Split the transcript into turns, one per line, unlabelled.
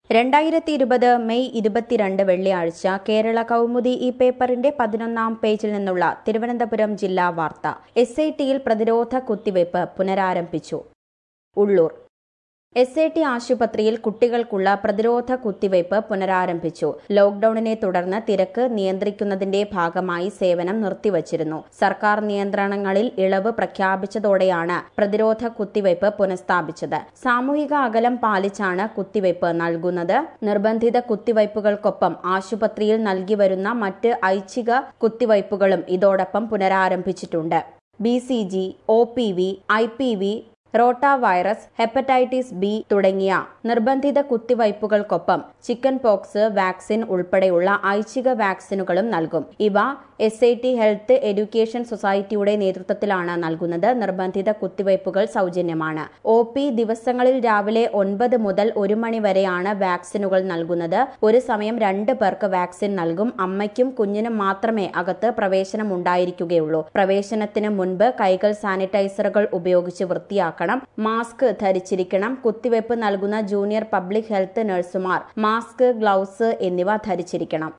രണ്ടായിരത്തി ഇരുപത് മെയ് ഇരുപത്തിരണ്ട് വെള്ളിയാഴ്ച കേരള കൗമുദി ഈ പേപ്പറിന്റെ പതിനൊന്നാം പേജിൽ നിന്നുള്ള തിരുവനന്തപുരം ജില്ലാ വാർത്ത എസ് ഐ ടിയിൽ പ്രതിരോധ കുത്തിവയ്പ് പുനരാരംഭിച്ചു ഉള്ളൂർ എസ് ഐ ടി ആശുപത്രിയിൽ കുട്ടികൾക്കുള്ള പ്രതിരോധ കുത്തിവയ്പ് പുനരാരംഭിച്ചു ലോക്ഡൌണിനെ തുടർന്ന് തിരക്ക് നിയന്ത്രിക്കുന്നതിന്റെ ഭാഗമായി സേവനം നിർത്തിവച്ചിരുന്നു സർക്കാർ നിയന്ത്രണങ്ങളിൽ ഇളവ് പ്രഖ്യാപിച്ചതോടെയാണ് പ്രതിരോധ കുത്തിവയ്പ് പുനഃസ്ഥാപിച്ചത് സാമൂഹിക അകലം പാലിച്ചാണ് കുത്തിവയ്പ് നൽകുന്നത് നിർബന്ധിത കുത്തിവയ്പുകൾക്കൊപ്പം ആശുപത്രിയിൽ നൽകി വരുന്ന മറ്റ് ഐച്ഛിക കുത്തിവയ്പുകളും ഇതോടൊപ്പം പുനരാരംഭിച്ചിട്ടുണ്ട് B C G O P V I P V rota virus hepatitis B തുടങ്ങിയ നിർബന്ധിത കുത്തിവയ്പുകൾക്കൊപ്പം ചിക്കൻ പോക്സ് വാക്സിൻ ഉൾപ്പെടെയുള്ള ഐച്ഛിക വാക്സിനുകളും നൽകും ഇവ S I T health education സൊസൈറ്റിയുടെ നേതൃത്വത്തിലാണ് നൽകുന്നത് നിർബന്ധിത കുത്തിവയ്പുകൾ സൗജന്യമാണ് ഒ പി ദിവസങ്ങളിൽ രാവിലെ ഒൻപത് മുതൽ ഒരു മണി വരെയാണ് വാക്സിനുകൾ നൽകുന്നത് ഒരു സമയം രണ്ട് പേർക്ക് വാക്സിൻ നൽകും അമ്മയ്ക്കും കുഞ്ഞിനും മാത്രമേ അകത്ത് പ്രവേശനം ഉണ്ടായിരിക്കുകയുള്ളൂ പ്രവേശനത്തിന് മുൻപ് കൈകൾ സാനിറ്റൈസറുകൾ ഉപയോഗിച്ച് വൃത്തിയാക്കണം മാസ്ക് ധരിച്ചിരിക്കണം കുത്തിവയ്പ് നൽകുന്ന ജൂനിയർ പബ്ലിക് ഹെൽത്ത് നഴ്സുമാർ മാസ്ക് ഗ്ലൗസ് എന്നിവ ധരിച്ചിരിക്കണം